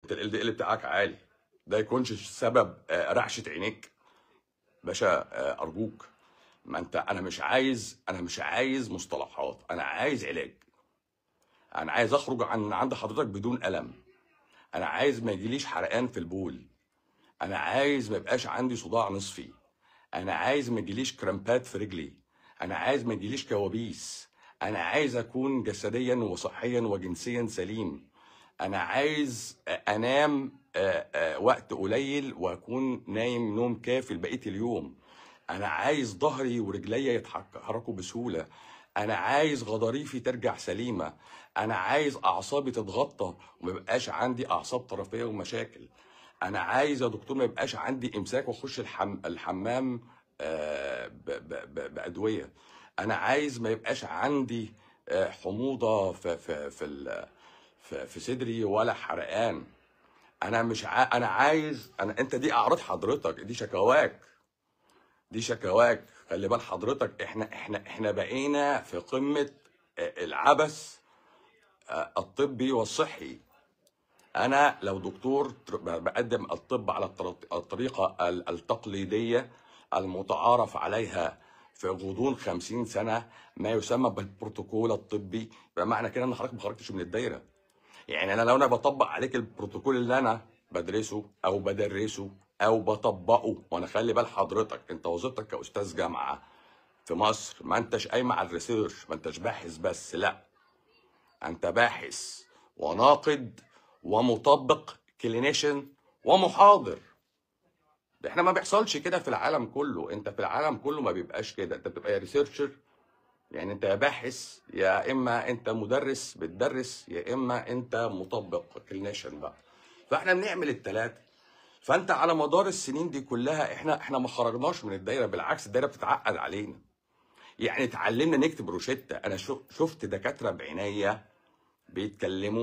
انت ال دي ال بتاعك عالي ده يكونش سبب آه، رعشه عينيك باشا آه، ارجوك ما انت انا مش عايز انا مش عايز مصطلحات انا عايز علاج انا عايز اخرج عن عند حضرتك بدون الم انا عايز ما يجيليش حرقان في البول انا عايز ما يبقاش عندي صداع نصفي انا عايز ما يجيليش كرامبات في رجلي انا عايز ما يجيليش كوابيس انا عايز اكون جسديا وصحيا وجنسيا سليم انا عايز انام آه، آه، وقت قليل واكون نايم نوم كافي لبقيه اليوم انا عايز ظهري ورجليا يتحركوا بسهوله انا عايز غضاريفي ترجع سليمه انا عايز اعصابي تتغطى وما يبقاش عندي اعصاب طرفيه ومشاكل انا عايز يا دكتور ما يبقاش عندي امساك واخش الحم... الحمام آه، ب... ب... ب... بادويه انا عايز ما يبقاش عندي آه، حموضه في في في, ال... في في صدري ولا حرقان انا مش ع... انا عايز انا انت دي اعراض حضرتك دي شكواك دي شكواك خلي بال حضرتك احنا احنا احنا بقينا في قمه آه، العبث آه، الطبي والصحي انا لو دكتور تر- بقدم الطب على الطر- الطريقه ال- التقليديه المتعارف عليها في غضون خمسين سنه ما يسمى بالبروتوكول الطبي بمعنى كده ان حضرتك ما خرجتش من الدايره يعني انا لو انا بطبق عليك البروتوكول اللي انا بدرسه او بدرسه او بطبقه وانا خلي بال حضرتك انت وظيفتك كاستاذ جامعه في مصر ما انتش قايمه على الريسيرش ما انتش باحث بس لا انت باحث وناقد ومطبق كلينيشن ومحاضر ده احنا ما بيحصلش كده في العالم كله انت في العالم كله ما بيبقاش كده انت بتبقى يا ريسيرشر يعني انت يا باحث يا اما انت مدرس بتدرس يا اما انت مطبق كلينيشن بقى فاحنا بنعمل الثلاثه فانت على مدار السنين دي كلها احنا احنا ما خرجناش من الدايره بالعكس الدايره بتتعقد علينا يعني اتعلمنا نكتب روشته انا شو- شفت دكاتره بعينيا بيتكلموا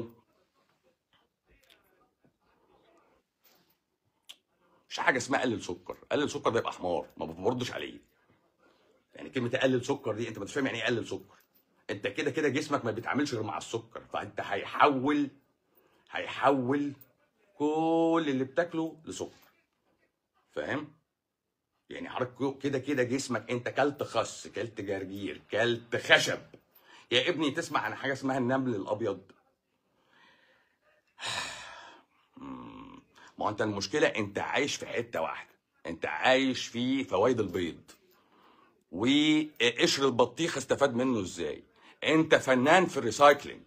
مش حاجه اسمها قلل سكر قلل سكر ده يبقى حمار ما بردش عليه يعني كلمه اقلل سكر دي انت ما فاهم يعني ايه اقلل سكر انت كده كده جسمك ما بيتعاملش غير مع السكر فانت هيحول هيحول كل اللي بتاكله لسكر فاهم يعني حضرتك كده كده جسمك انت كلت خس كلت جرجير كلت خشب يا ابني تسمع عن حاجه اسمها النمل الابيض مم. ما هو انت المشكله انت عايش في حته واحده انت عايش في فوائد البيض وقشر البطيخ استفاد منه ازاي انت فنان في الريسايكلينج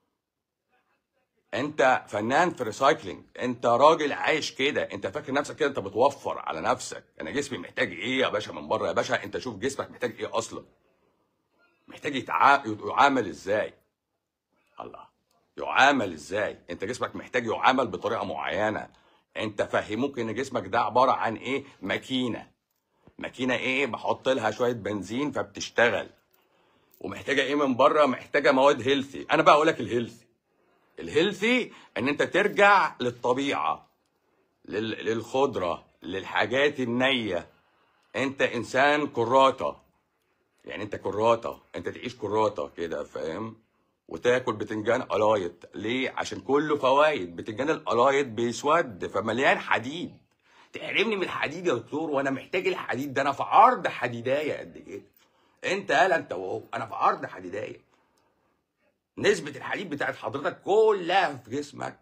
انت فنان في الريسايكلينج انت راجل عايش كده انت فاكر نفسك كده انت بتوفر على نفسك انا جسمي محتاج ايه يا باشا من بره يا باشا انت شوف جسمك محتاج ايه اصلا محتاج يتع... يعامل ازاي الله يعامل ازاي انت جسمك محتاج يعامل بطريقه معينه انت فهموك ان جسمك ده عباره عن ايه ماكينه ماكينه ايه بحط لها شويه بنزين فبتشتغل ومحتاجه ايه من بره محتاجه مواد هيلثي انا بقى اقول لك الهيلثي الهيلثي ان انت ترجع للطبيعه لل... للخضره للحاجات النيه انت انسان كراته يعني انت كراته انت تعيش كراته كده فاهم وتاكل بتنجان قلايط ليه عشان كله فوايد بتنجان القلايط بيسود فمليان حديد تحرمني من الحديد يا دكتور وانا محتاج الحديد ده انا في عرض حديدايه قد كده انت يالا انت وهو انا في عرض حديدايه نسبة الحديد بتاعت حضرتك كلها في جسمك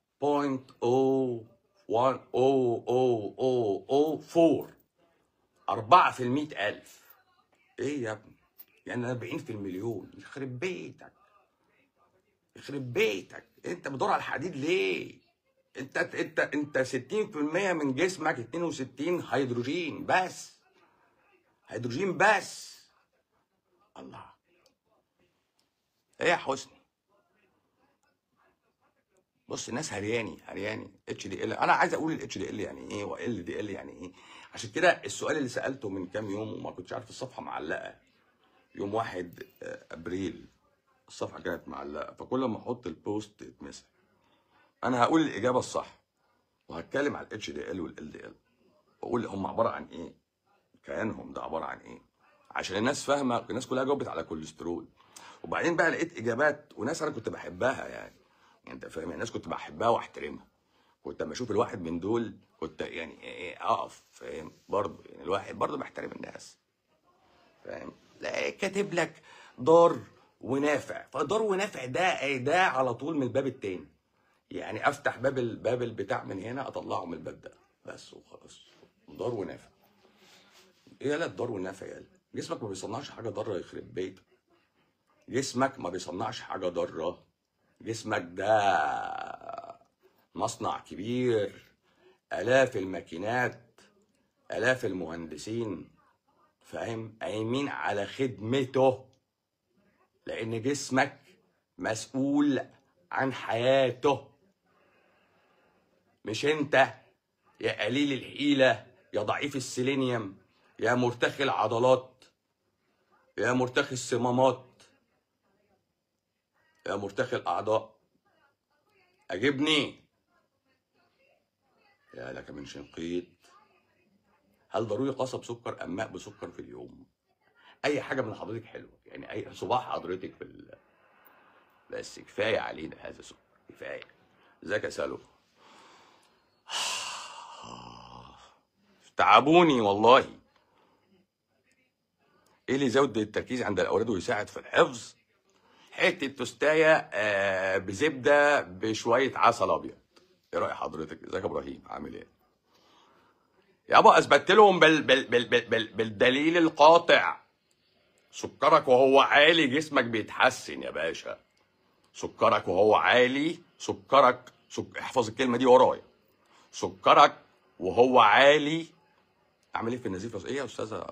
0.0100004 أربعة في المئة ألف إيه يا ابني؟ يعني 40 في المليون يخرب بيتك يخرب بيتك أنت بتدور على الحديد ليه؟ أنت أنت أنت 60% من جسمك 62 هيدروجين بس هيدروجين بس الله ايه يا حسني بص الناس هرياني هرياني اتش دي ال انا عايز اقول الاتش دي ال يعني ايه وال دي ال يعني ايه عشان كده السؤال اللي سالته من كام يوم وما كنتش عارف الصفحه معلقه يوم واحد آه، ابريل الصفحه كانت معلقه فكل ما احط البوست يتمسح انا هقول الاجابه الصح وهتكلم على الاتش دي ال والال دي ال واقول هم عباره عن ايه كيانهم ده عباره عن ايه عشان الناس فاهمه الناس كلها جاوبت على كوليسترول وبعدين بقى لقيت اجابات وناس انا كنت بحبها يعني يعني انت فاهم الناس كنت بحبها واحترمها كنت اما اشوف الواحد من دول كنت يعني إيه اقف فاهم برضه يعني الواحد برضه بيحترم الناس فاهم لا كاتب لك ضار ونافع فضار ونافع ده ده على طول من الباب التاني يعني افتح باب الباب البتاع من هنا اطلعه من الباب ده بس وخلاص ضار ونافع ايه لا الضار والنافع يالا جسمك ما بيصنعش حاجه ضاره يخرب بيتك جسمك ما بيصنعش حاجه ضاره جسمك ده مصنع كبير الاف الماكينات الاف المهندسين فاهم قايمين على خدمته لان جسمك مسؤول عن حياته مش انت يا قليل الحيله يا ضعيف السيلينيوم يا مرتخي العضلات يا مرتخي الصمامات يا مرتخي الاعضاء اجبني يا لك من شنقيط هل ضروري قصب سكر ام ماء بسكر في اليوم اي حاجه من حضرتك حلوه يعني اي صباح حضرتك في ال... بس كفايه علينا هذا السكر كفايه ازيك يا سالو تعبوني والله ايه اللي يزود التركيز عند الاولاد ويساعد في الحفظ حته توستايه آه، بزبده بشويه عسل ابيض ايه راي حضرتك ازيك يا ابراهيم عامل ايه يابا اثبت لهم بال بال بال بال بال بالدليل القاطع سكرك وهو عالي جسمك بيتحسن يا باشا سكرك وهو عالي سكرك سك... احفظ الكلمه دي ورايا سكرك وهو عالي اعمل ايه في النزيف ايه يا استاذه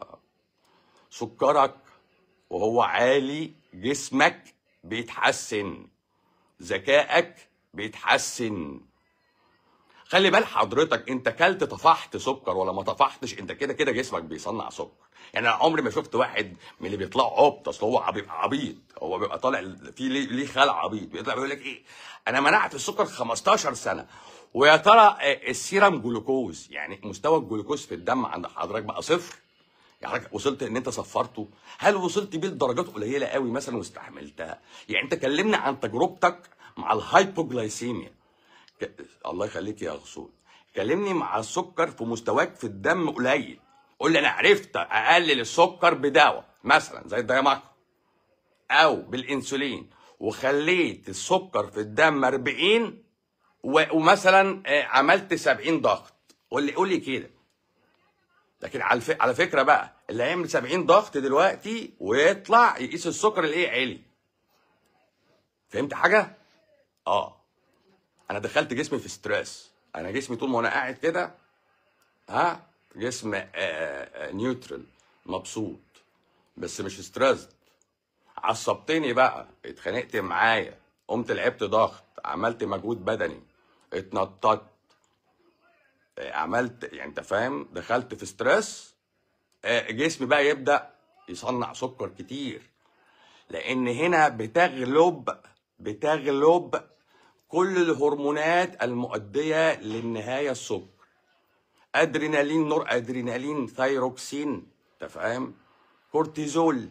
سكرك وهو عالي جسمك بيتحسن ذكائك بيتحسن خلي بال حضرتك انت كلت طفحت سكر ولا ما طفحتش انت كده كده جسمك بيصنع سكر يعني انا عمري ما شفت واحد من اللي بيطلعوا عبط اصل هو بيبقى عبيط هو بيبقى طالع في ليه ليه خلع عبيط بيطلع بيقول لك ايه انا منعت السكر 15 سنه ويا ترى السيرم جلوكوز يعني مستوى الجلوكوز في الدم عند حضرتك بقى صفر يعني حضرتك وصلت ان انت صفرته هل وصلت بيه لدرجات قليله قوي مثلا واستحملتها يعني انت كلمنا عن تجربتك مع الهايبوجلايسيميا ك... الله يخليك يا غصون كلمني مع السكر في مستواك في الدم قليل قول لي انا عرفت اقلل السكر بدواء مثلا زي الدايماكو او بالانسولين وخليت السكر في الدم 40 و... ومثلا آه، عملت 70 ضغط قول لي قول لي كده لكن على الف... على فكره بقى اللي هيعمل 70 ضغط دلوقتي ويطلع يقيس السكر الايه عالي فهمت حاجه اه انا دخلت جسمي في ستريس انا جسمي طول ما انا قاعد كده ها جسم آه، آه، نيوترال مبسوط بس مش ستريس عصبتني بقى اتخانقت معايا قمت لعبت ضغط عملت مجهود بدني اتنططت آه، عملت يعني انت فاهم دخلت في ستريس آه، جسمي بقى يبدا يصنع سكر كتير لان هنا بتغلب بتغلب كل الهرمونات المؤديه للنهايه السكر ادرينالين نور ادرينالين ثايروكسين انت فاهم كورتيزول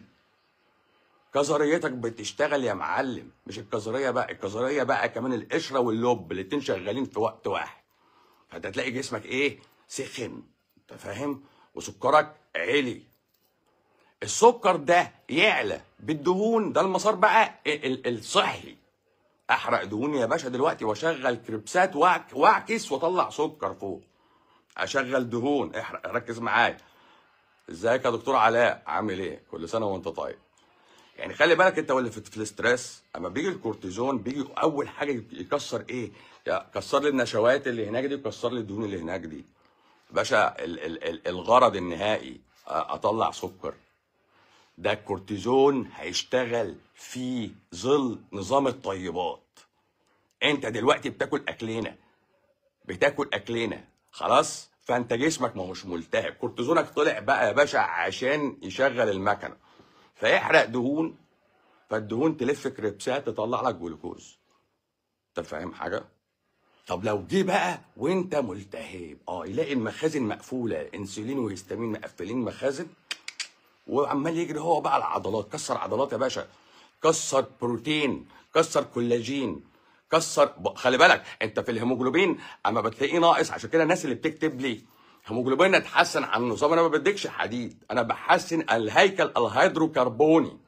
كظريتك بتشتغل يا معلم مش الكظريه بقى الكظريه بقى كمان القشره واللب الاتنين شغالين في وقت واحد فانت تلاقي جسمك ايه سخن انت فاهم وسكرك عالي السكر ده يعلى بالدهون ده المسار بقى ال- ال- الصحي احرق دهون يا باشا دلوقتي واشغل كريبسات وأعك- واعكس واطلع سكر فوق اشغل دهون احرق ركز معايا ازيك يا دكتور علاء عامل ايه كل سنه وانت طيب يعني خلي بالك انت واللي في, في الاستريس اما بيجي الكورتيزون بيجي اول حاجه يكسر ايه يكسر لي النشوات اللي هناك دي ويكسر لي الدهون اللي هناك دي باشا ال ال ال الغرض النهائي أ- اطلع سكر ده الكورتيزون هيشتغل في ظل نظام الطيبات انت دلوقتي بتاكل اكلنا بتاكل اكلنا خلاص فانت جسمك ما هوش ملتهب كورتيزونك طلع بقى يا باشا عشان يشغل المكنه فيحرق دهون فالدهون تلف كريبسات تطلع لك جلوكوز انت فاهم حاجه طب لو جه بقى وانت ملتهب اه يلاقي المخازن مقفوله انسولين وهيستامين مقفلين مخازن وعمال يجري هو بقى العضلات كسر عضلات يا باشا كسر بروتين كسر كولاجين كسر ب- خلي بالك انت في الهيموجلوبين اما بتلاقيه ناقص عشان كده الناس اللي بتكتب لي هيموجلوبين اتحسن عن النظام انا ما بديكش حديد انا بحسن الهيكل الهيدروكربوني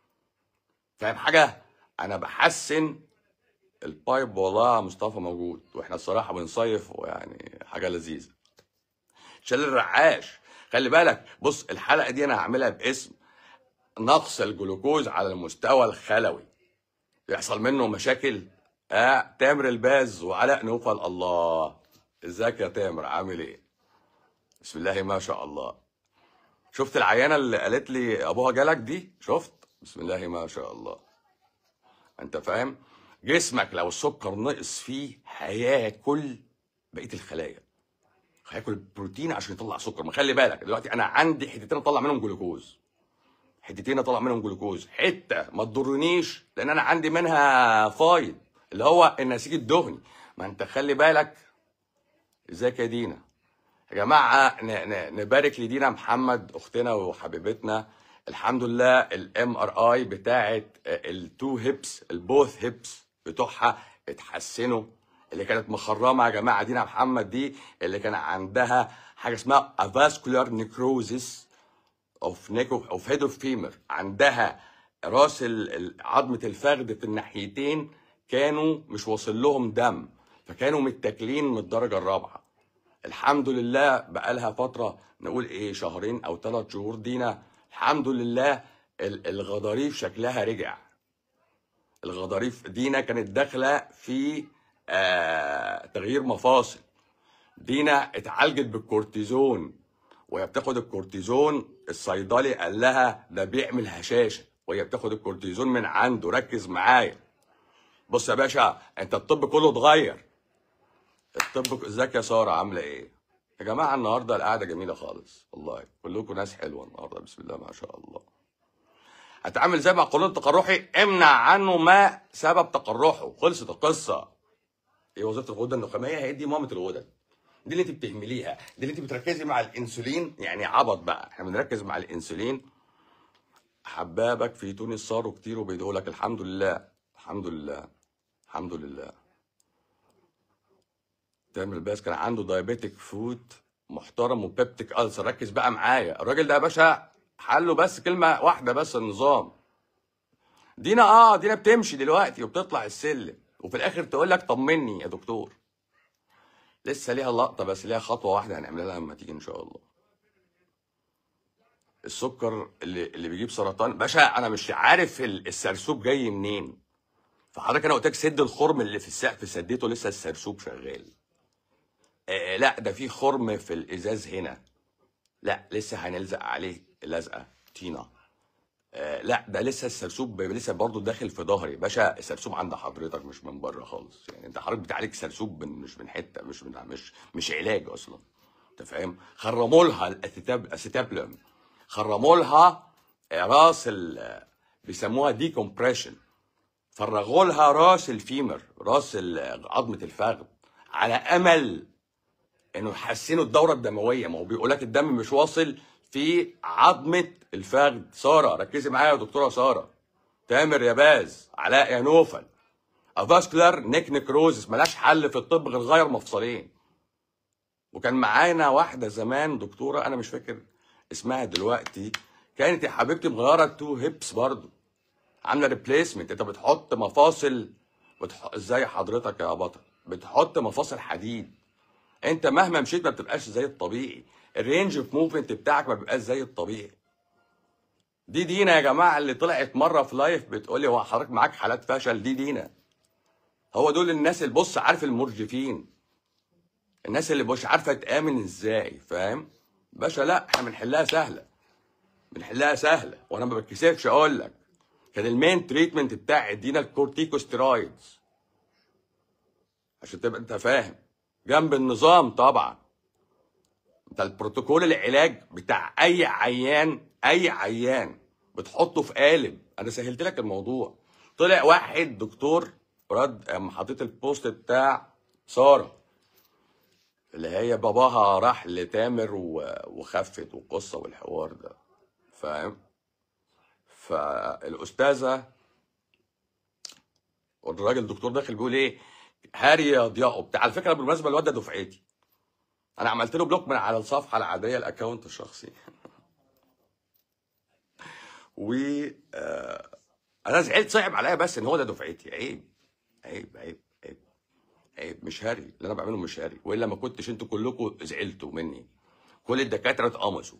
فاهم حاجه انا بحسن البايب والله يا مصطفى موجود واحنا الصراحه بنصيف ويعني حاجه لذيذه شال الرعاش خلي بالك بص الحلقه دي انا هعملها باسم نقص الجلوكوز على المستوى الخلوي يحصل منه مشاكل اه تامر الباز وعلاء نوفل الله ازيك يا تامر عامل ايه بسم الله ما شاء الله شفت العيانه اللي قالت لي ابوها جالك دي شفت بسم الله ما شاء الله انت فاهم جسمك لو السكر نقص فيه هياكل بقيه الخلايا هياكل بروتين عشان يطلع سكر ما خلي بالك دلوقتي انا عندي حتتين اطلع منهم جلوكوز حتتين اطلع منهم جلوكوز حته ما تضرنيش لان انا عندي منها فايض اللي هو النسيج الدهني ما انت خلي بالك ازيك يا دينا يا جماعه ن- ن- نبارك لدينا محمد اختنا وحبيبتنا الحمد لله الام ار اي بتاعت التو هيبس البوث هيبس بتوعها اتحسنوا اللي كانت مخرمه يا جماعه دينا محمد دي اللي كان عندها حاجه اسمها افاسكولار نيكروزيس اوف نيكو اوف هيد اوف فيمر عندها راس ال- ال- عظمه الفخذ في الناحيتين كانوا مش واصل لهم دم فكانوا متاكلين من الدرجه الرابعه الحمد لله بقالها فتره نقول ايه شهرين او ثلاث شهور دينا الحمد لله ال- الغضاريف شكلها رجع الغضاريف دينا كانت داخله في آه تغيير مفاصل دينا اتعالجت بالكورتيزون وهي بتاخد الكورتيزون الصيدلي قال لها ده بيعمل هشاشه وهي بتاخد الكورتيزون من عنده ركز معايا بص يا باشا انت الطب كله اتغير الطب ازيك يا ساره عامله ايه يا جماعه النهارده القعده جميله خالص والله كلكم ناس حلوه النهارده بسم الله ما شاء الله هتعامل زي مع قانون التقرحي امنع عنه ما سبب تقرحه خلصت القصه ايه وظيفه الغده النخاميه هي دي مامه الغدد دي اللي انت بتهمليها دي اللي انت بتركزي مع الانسولين يعني عبط بقى احنا بنركز مع الانسولين حبابك في تونس صاروا كتير وبيدعوا لك الحمد لله الحمد لله الحمد لله تامر الباس كان عنده دايابيتك فوت محترم وبيبتيك ألسر ركز بقى معايا الراجل ده يا باشا حله بس كلمة واحدة بس النظام دينا اه دينا بتمشي دلوقتي وبتطلع السلم وفي الاخر تقول لك طمني يا دكتور لسه ليها لقطة بس ليها خطوة واحدة هنعملها لها لما تيجي ان شاء الله السكر اللي اللي بيجيب سرطان باشا انا مش عارف ال- السرسوب جاي منين فحضرتك انا قلت لك سد الخرم اللي في السقف سديته لسه السرسوب شغال آه لا ده في خرم في الازاز هنا لا لسه هنلزق عليه لزقه طينه آه لا ده لسه السرسوب لسه برضه داخل في ظهري باشا السرسوب عند حضرتك مش من بره خالص يعني انت حضرتك بتعالج سرسوب من مش من حته مش من مش مش علاج اصلا انت فاهم خرموا لها الاسيتاب الاسيتابلم خرموا لها آه، راس ال- بيسموها دي كومبريشن فرغوا لها راس الفيمر راس ال- عظمه الفخذ على امل انه يحسنوا الدوره الدمويه ما هو بيقول لك الدم مش واصل في عظمه الفخذ ساره ركزي معايا يا دكتوره ساره تامر يا باز علاء يا نوفل افاسكولار نيك نكروزس ملاش حل في الطب غير غير مفصلين وكان معانا واحده زمان دكتوره انا مش فاكر اسمها دلوقتي كانت يا حبيبتي مغيره تو هيبس برضو عامله ريبليسمنت انت بتحط مفاصل بتح... ازاي حضرتك يا بطل بتحط مفاصل حديد انت مهما مشيت ما بتبقاش زي الطبيعي الرينج اوف موفمنت بتاعك ما بيبقاش زي الطبيعي دي دينا يا جماعه اللي طلعت مره في لايف بتقول لي هو حضرتك معاك حالات فشل دي دينا هو دول الناس اللي بص عارف المرجفين الناس اللي مش عارفه تامن ازاي فاهم باشا لا احنا بنحلها سهله بنحلها سهله وانا ما بتكسفش اقول لك كان المين تريتمنت بتاع ادينا الكورتيكوستيرويدز عشان تبقى انت فاهم جنب النظام طبعا انت البروتوكول العلاج بتاع اي عيان اي عيان بتحطه في قالب انا سهلت لك الموضوع طلع واحد دكتور رد اما حطيت البوست بتاع ساره اللي هي باباها راح لتامر و- وخفت والقصه والحوار ده فاهم فالاستاذه والراجل الدكتور داخل بيقول ايه هاري يا ضياء وبتاع على فكره بالمناسبه الواد ده دفعتي انا عملت له بلوك من على الصفحه العاديه الاكونت الشخصي و آه، انا زعلت صعب عليا بس ان هو ده دفعتي عيب عيب عيب عيب عيب مش هاري اللي انا بعمله مش هاري والا ما كنتش انتوا كلكم زعلتوا مني كل الدكاتره اتقمصوا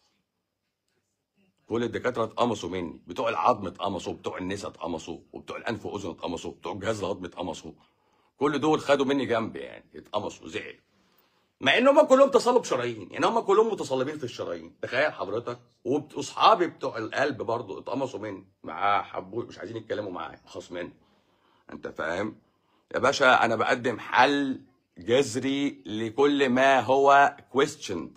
كل الدكاتره اتقمصوا مني بتوع العظم اتقمصوا بتوع النسا اتقمصوا وبتوع الانف واذن اتقمصوا بتوع الجهاز الهضمي اتقمصوا كل دول خدوا مني جنب يعني اتقمصوا زعلوا مع ان هم كلهم تصلب شرايين يعني هم كلهم متصلبين في الشرايين تخيل حضرتك وبت- واصحابي بتوع القلب برضو اتقمصوا مني معاه حبوا مش عايزين يتكلموا معايا خاص مني انت فاهم يا باشا انا بقدم حل جذري لكل ما هو questioned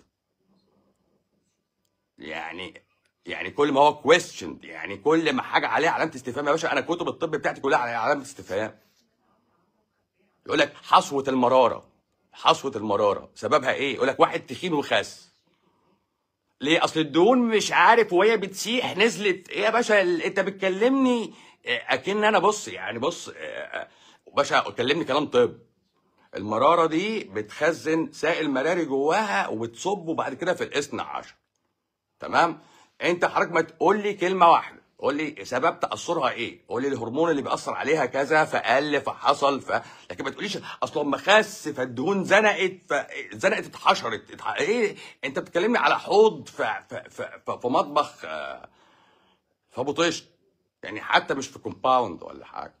يعني يعني كل ما هو questioned يعني كل ما حاجه عليها علامه استفهام يا باشا انا كتب الطب بتاعتي كلها عليها علامه استفهام يقول لك حصوه المراره حصوه المراره سببها ايه يقول لك واحد تخين وخس ليه اصل الدهون مش عارف وهي بتسيح نزلت ايه يا باشا ال- انت بتكلمني آه، اكن انا بص يعني بص آه، آه، باشا كلمني كلام طب المراره دي بتخزن سائل مراري جواها وبتصبه بعد كده في الاثنى عشر تمام انت حضرتك ما تقول لي كلمه واحده قول لي سبب تاثرها ايه قول لي الهرمون اللي بيأثر عليها كذا فقل فحصل ف... لكن ما تقوليش اصل لما خس فالدهون زنقت فزنقت اتحشرت اتح... ايه انت بتكلمني على حوض ف... ف... ف... ف... في مطبخ آه، في ابو طشت يعني حتى مش في كومباوند ولا حاجه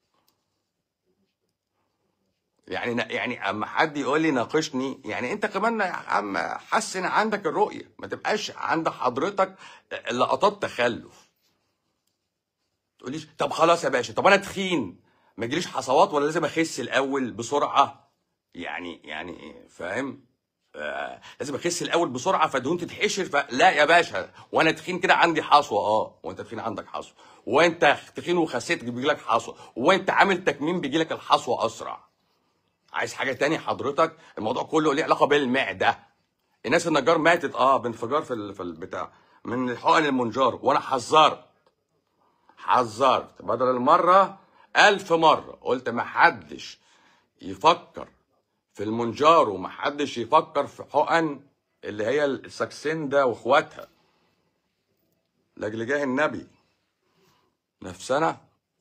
يعني يعني اما حد يقول لي ناقشني يعني انت كمان يا عم حسن عندك الرؤيه ما تبقاش عند حضرتك لقطات تخلف تقوليش طب خلاص يا باشا طب انا تخين ما يجيليش حصوات ولا لازم اخس الاول بسرعه يعني يعني إيه، فاهم آه لازم اخس الاول بسرعه فالدهون تتحشر فلا يا باشا وانا تخين كده عندي حصوه اه وانت تخين عندك حصوه وانت تخين وخسيت بيجي لك حصوه وانت عامل تكميم بيجي لك الحصوه اسرع عايز حاجه تاني حضرتك الموضوع كله ليه علاقه بالمعده الناس النجار ماتت اه بانفجار في ال- في البتاع من حقن المنجار وانا حذرت حذرت بدل المره ألف مرة قلت ما حدش يفكر في المنجار وما حدش يفكر في حقن اللي هي الساكسندا واخواتها لاجل جاه النبي نفسنا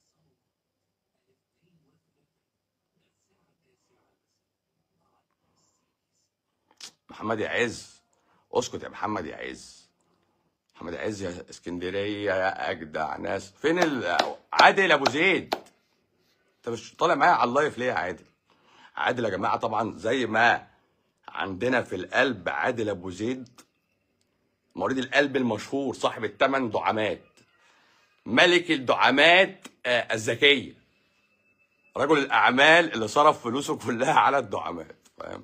محمد يعز اسكت يا محمد يا عز محمد عز يا اسكندريه يا اجدع ناس فين ال... عادل ابو زيد انت مش طالع معايا على اللايف ليه يا عادل عادل يا جماعه طبعا زي ما عندنا في القلب عادل ابو زيد مريض القلب المشهور صاحب الثمان دعامات ملك الدعامات آه، الذكيه رجل الاعمال اللي صرف فلوسه كلها على الدعامات فاهم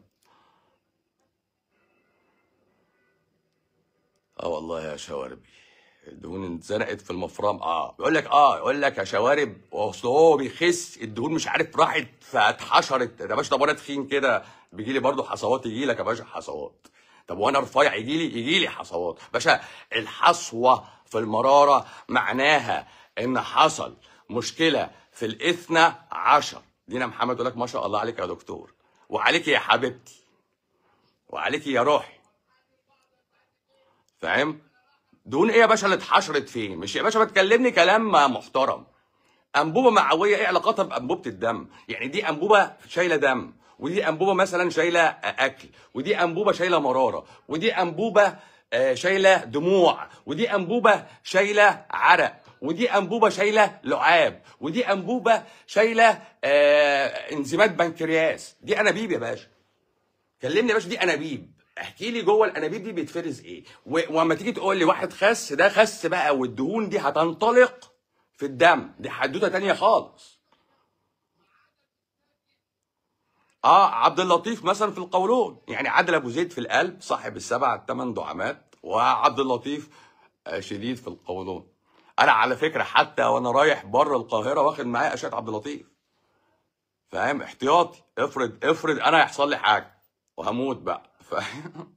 اه والله يا شواربي الدهون اتزنقت في المفرم اه بيقول لك اه يقول لك يا شوارب اصل هو بيخس الدهون مش عارف راحت فاتحشرت يا باشا طب وانا تخين كده بيجي لي برضه حصوات يجي لك يا باشا حصوات طب وانا رفيع يجي لي يجي لي حصوات باشا الحصوه في المراره معناها ان حصل مشكله في الاثنى عشر دينا محمد يقول لك ما شاء الله عليك يا دكتور وعليك يا حبيبتي وعليك يا روحي فاهم دهون ايه يا باشا اللي اتحشرت فين مش يا باشا ما تكلمني كلام محترم انبوبه معويه ايه علاقتها بانبوبه الدم يعني دي انبوبه شايله دم ودي انبوبه مثلا شايله اكل ودي انبوبه شايله مراره ودي انبوبه آه، شايله دموع ودي انبوبه شايله عرق ودي انبوبه شايله لعاب ودي انبوبه شايله آه، انزيمات بنكرياس دي انابيب يا باشا كلمني يا باشا دي انابيب احكي لي جوه الانابيب دي بيتفرز ايه و- واما تيجي تقول لي واحد خس ده خس بقى والدهون دي هتنطلق في الدم دي حدوته تانية خالص اه عبد اللطيف مثلا في القولون يعني عادل ابو زيد في القلب صاحب السبع الثمان دعامات وعبد اللطيف آه، شديد في القولون انا على فكره حتى وانا رايح بره القاهره واخد معايا اشعه عبد اللطيف فاهم احتياطي افرض افرض انا يحصل لي حاجه وهموت بقى فاهم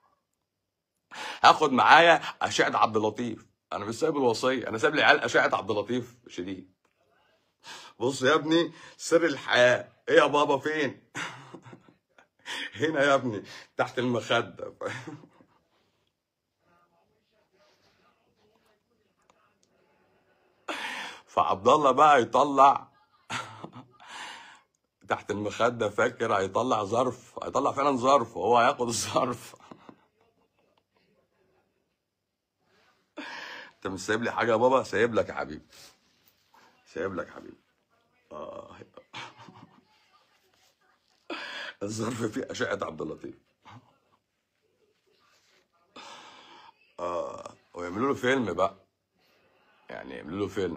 هاخد معايا اشعه عبد اللطيف انا مش سايب الوصيه انا سايب للعيال اشعه عبد اللطيف شديد بص يا ابني سر الحياه ايه يا بابا فين هنا يا ابني تحت المخده فعبد الله بقى يطلع تحت المخده فاكر هيطلع ظرف هيطلع فعلا ظرف وهو هياخد الظرف انت مش سايب لي حاجه يا بابا سايب لك يا حبيبي سايب لك يا حبيبي اه الظرف فيه اشعه عبد اللطيف اه ويعملوا له فيلم بقى يعني يعملوا له فيلم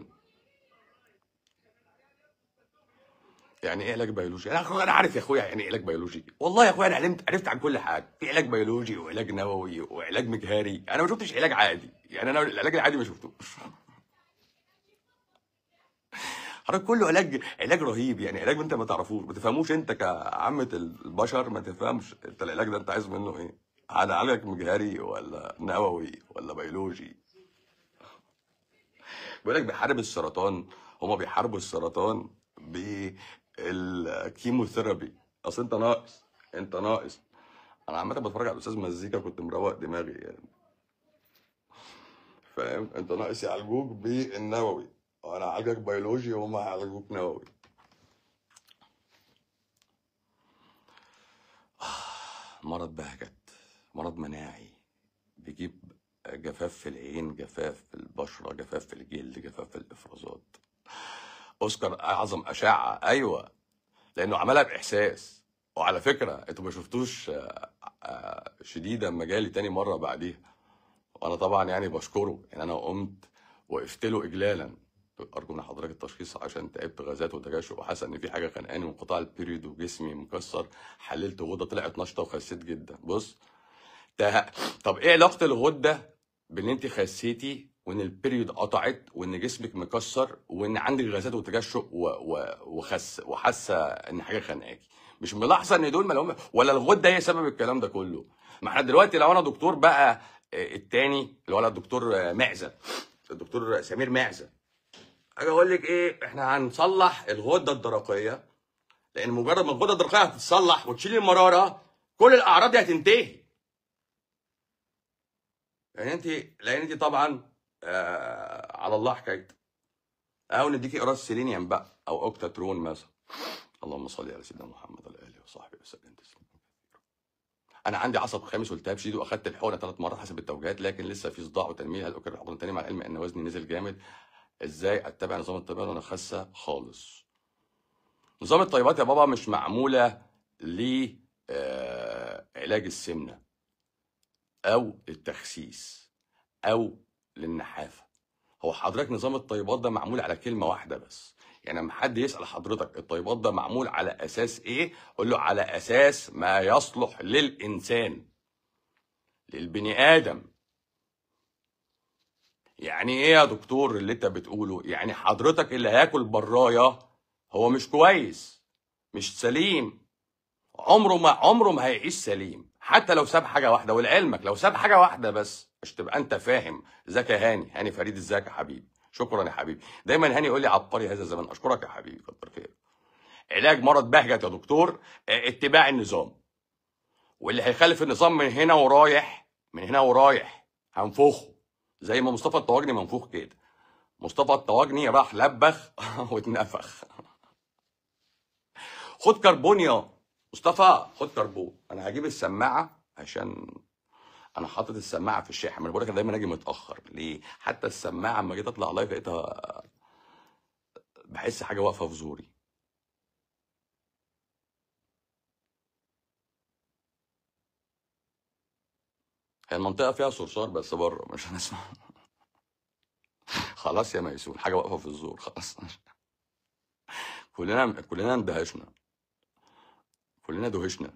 يعني ايه علاج بيولوجي؟ انا أخو- انا عارف يا اخويا يعني ايه علاج بيولوجي والله يا اخويا انا علمت عرفت عن كل حاجه في علاج بيولوجي وعلاج نووي وعلاج مجهري انا ما شفتش علاج عادي يعني انا العلاج العادي ما شفتوش حضرتك كله علاج علاج رهيب يعني علاج انت ما تعرفوش ما تفهموش انت كعامة البشر ما تفهمش انت العلاج ده انت عايز منه ايه على علاج مجهري ولا نووي ولا بيولوجي بيقول لك بيحارب السرطان هما بيحاربوا السرطان بالكيموثيرابي اصل انت ناقص انت ناقص انا عامه بتفرج على الاستاذ مزيكا كنت مروق دماغي يعني فاهم انت ناقص يعالجوك بالنووي انا عالجك بيولوجي وهم هيعالجوك نووي مرض بهجت مرض مناعي بيجيب جفاف في العين جفاف في البشرة جفاف في الجلد جفاف في الإفرازات أوسكار أعظم أشعة أيوة لأنه عملها بإحساس وعلى فكرة أنتوا ما شفتوش آه، آه، شديدة لما جالي تاني مرة بعديها وأنا طبعا يعني بشكره يعني أنا قمت وقفت له إجلالا أرجو من حضرتك التشخيص عشان تعبت غازات وتجشؤ وحاسس إن في حاجة خانقاني وانقطاع البيريود وجسمي مكسر حللت غدة طلعت نشطة وخسيت جدا بص ده طب ايه علاقه الغده بان انت خسيتي وان البريود قطعت وان جسمك مكسر وان عندك غازات وتجشؤ و... و... وخس وحاسه ان حاجه خانقاكي مش ملاحظه ان دول مالهم ولا الغده هي سبب الكلام ده كله ما احنا دلوقتي لو انا دكتور بقى آه، التاني اللي هو الدكتور آه، معزه الدكتور سمير معزه اجي اقول لك ايه احنا هنصلح الغده الدرقيه لان مجرد ما الغده الدرقيه هتتصلح وتشيل المراره كل الاعراض دي هتنتهي يعني انت لان انت طبعا آه على الله حكايتك او نديكي قراص سيلينيوم بقى او اوكتاترون مثلا اللهم صل على سيدنا محمد وعلى اله وصحبه وسلم تسليما انا عندي عصب خامس والتهاب شديد واخدت الحقنه ثلاث مرات حسب التوجيهات لكن لسه في صداع وتنميل هل اكرر الحقنه تاني مع العلم ان وزني نزل جامد ازاي اتبع نظام الطبيعه وانا خاسه خالص نظام الطيبات يا بابا مش معموله ل آه، علاج السمنه او للتخسيس او للنحافه هو حضرتك نظام الطيبات ده معمول على كلمه واحده بس يعني لما حد يسال حضرتك الطيبات ده معمول على اساس ايه قول له على اساس ما يصلح للانسان للبني ادم يعني ايه يا دكتور اللي انت بتقوله يعني حضرتك اللي هياكل برايه هو مش كويس مش سليم عمره ما عمره ما هيعيش سليم حتى لو ساب حاجه واحده ولعلمك لو ساب حاجه واحده بس مش تبقى انت فاهم ازيك يا هاني هاني فريد ازيك يا حبيبي شكرا يا حبيبي دايما هاني يقول لي عبقري هذا الزمن اشكرك يا حبيبي كتر خير علاج مرض بهجت يا دكتور اه، اتباع النظام واللي هيخالف النظام من هنا ورايح من هنا ورايح هنفخه زي ما مصطفى الطواجني منفوخ كده مصطفى الطواجني راح لبخ واتنفخ خد كربون يا مصطفى خد كربون انا هجيب السماعه عشان انا حاطط السماعه في الشاحن انا بقول لك أنا دايما اجي متاخر ليه حتى السماعه اما جيت اطلع لايف لقيتها بحس حاجه واقفه في زوري هي المنطقه فيها صرصار بس بره مش هنسمع خلاص يا ميسون حاجه واقفه في الزور خلاص كلنا كلنا اندهشنا كلنا دهشنا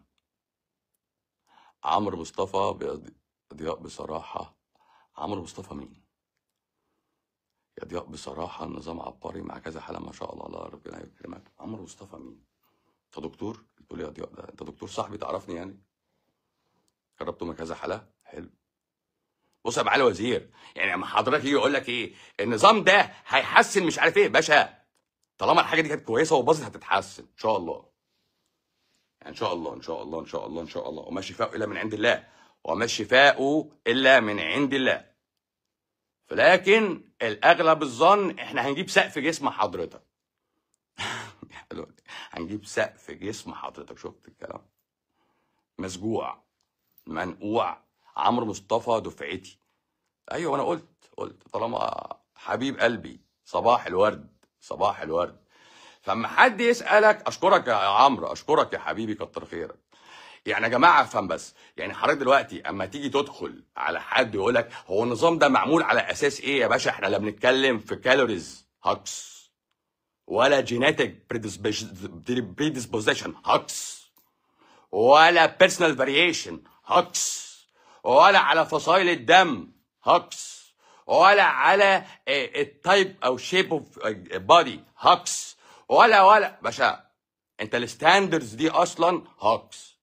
عمرو مصطفى بيض- ضياء بصراحه عمرو مصطفى مين يا ضياء بصراحه النظام عبقري مع كذا حاله ما شاء الله الله ربنا يكرمك عمرو مصطفى مين انت دكتور تقول لي يا ضياء ده انت دكتور صاحبي تعرفني يعني جربته من كذا حاله حلو بص يا معالي وزير يعني لما حضرتك يجي يقول لك ايه النظام ده هيحسن مش عارف ايه باشا طالما الحاجه دي كانت كويسه وباظت هتتحسن ان شاء الله يعني ان شاء الله ان شاء الله ان شاء الله ان شاء الله وما الشفاء الا من عند الله وما الشفاء الا من عند الله لكن الاغلب الظن احنا هنجيب سقف جسم حضرتك هنجيب سقف جسم حضرتك شفت الكلام مسجوع منقوع عمرو مصطفى دفعتي ايوه انا قلت قلت طالما حبيب قلبي صباح الورد صباح الورد فاما حد يسالك اشكرك يا عمرو اشكرك يا حبيبي كتر خيرك يعني يا جماعه افهم بس يعني حضرتك دلوقتي اما تيجي تدخل على حد يقول لك هو النظام ده معمول على اساس ايه يا باشا احنا لا بنتكلم في كالوريز هاكس ولا جينيتك بريدisposition هاكس ولا بيرسونال فاريشن هاكس ولا على فصائل الدم هاكس ولا على التايب او شيب اوف بادي هاكس ولا ولا باشا انت الستاندرز دي اصلا هاكس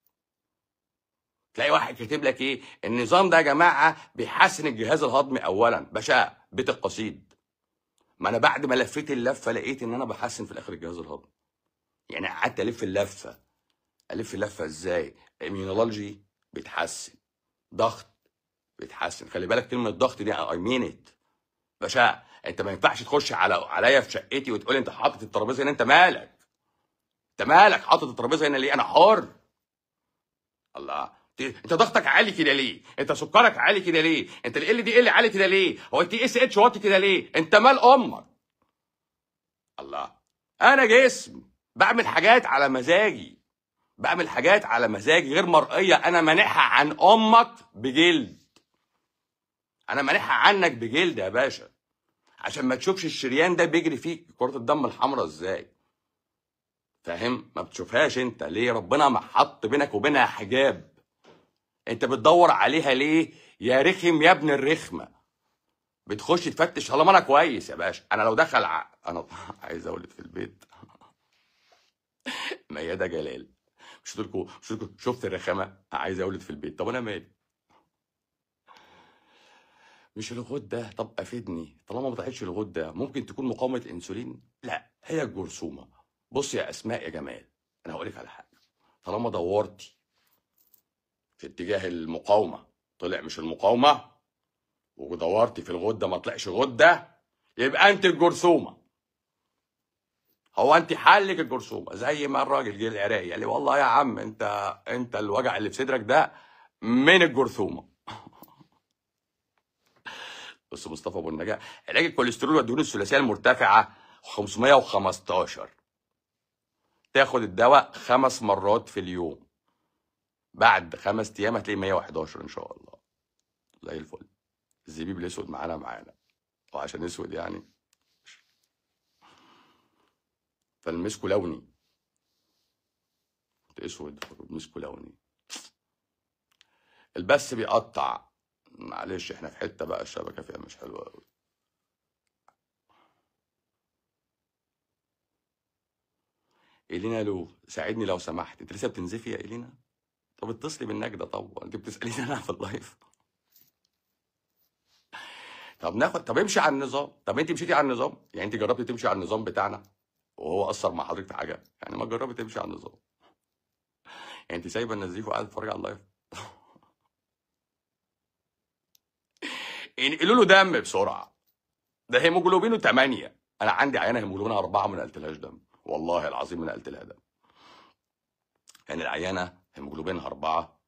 تلاقي واحد كاتب لك ايه النظام ده يا جماعه بيحسن الجهاز الهضمي اولا باشا بيت القصيد ما انا بعد ما لفيت اللفه لقيت ان انا بحسن في الاخر الجهاز الهضمي يعني قعدت الف اللفه الف اللفه ازاي اميونولوجي بيتحسن ضغط بيتحسن خلي بالك كلمه الضغط دي اي مين ات باشا انت ما ينفعش تخش على عليا في شقتي وتقول انت حاطط الترابيزه هنا انت مالك انت مالك حاطط الترابيزه هنا ليه انا حر الله انت ضغطك عالي كده ليه انت سكرك عالي كده ليه انت ال دي ال عالي كده ليه هو انت اس اتش واطي كده ليه انت مال امك الله انا جسم بعمل حاجات على مزاجي بعمل حاجات على مزاجي غير مرئيه انا مانحها عن امك بجلد انا مانحها عنك بجلد يا باشا عشان ما تشوفش الشريان ده بيجري فيك كره الدم الحمراء ازاي فاهم ما بتشوفهاش انت ليه ربنا ما حط بينك وبينها حجاب انت بتدور عليها ليه يا رخم يا ابن الرخمه بتخش تفتش طالما انا كويس يا باشا انا لو دخل ع... انا عايز اولد في البيت ميادة جلال مش لكم مش لكم شفت الرخامه عايز اولد في البيت طب انا مالي مش الغده طب افيدني طالما ما طلعتش الغده ممكن تكون مقاومه الانسولين لا هي الجرثومه بص يا اسماء يا جمال انا هقول لك على حاجه طالما دورتي في اتجاه المقاومه طلع مش المقاومه ودورتي في الغده ما طلعش غده يبقى انت الجرثومه هو انت حلك الجرثومه زي ما الراجل جه العراقي قال لي والله يا عم انت انت الوجع اللي في صدرك ده من الجرثومه بص مصطفى ابو النجاة علاج الكوليسترول والدهون الثلاثيه المرتفعه 515 تاخد الدواء خمس مرات في اليوم بعد خمس ايام هتلاقي 111 ان شاء الله زي الفل الزبيب الاسود معانا معانا وعشان اسود يعني فالمسكو لوني اسود مسكو لوني البث بيقطع معلش احنا في حته بقى الشبكه فيها مش حلوه قوي إلينا لو ساعدني لو سمحت انت لسه بتنزفي يا إلينا طب اتصلي بالنجدة طب انت بتسأليني انا في اللايف طب ناخد طب امشي على النظام طب انت مشيتي على النظام يعني انت جربتي تمشي على النظام بتاعنا وهو اثر مع حضرتك في حاجه يعني ما جربي تمشي على النظام يعني انت سايبه النزيف وقاعده تتفرجي على اللايف ينقلوا له دم بسرعه ده هيموجلوبينه 8 انا عندي عيانه هيموجلوبينها 4 ما نقلتلهاش دم والله العظيم ما نقلت لها دم يعني العيانه هيموجلوبينها 4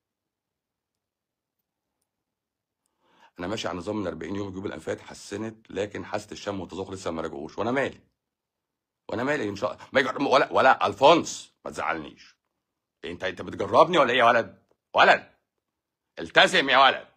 انا ماشي على نظام من 40 يوم الجيوب الانفات حسنت لكن حاسه الشم والتذوق لسه ما رجعوش وانا مالي وانا مالي ان شاء الله ما يجرب ولا ولا الفونس ما تزعلنيش انت انت بتجربني ولا ايه يا ولد ولد التزم يا ولد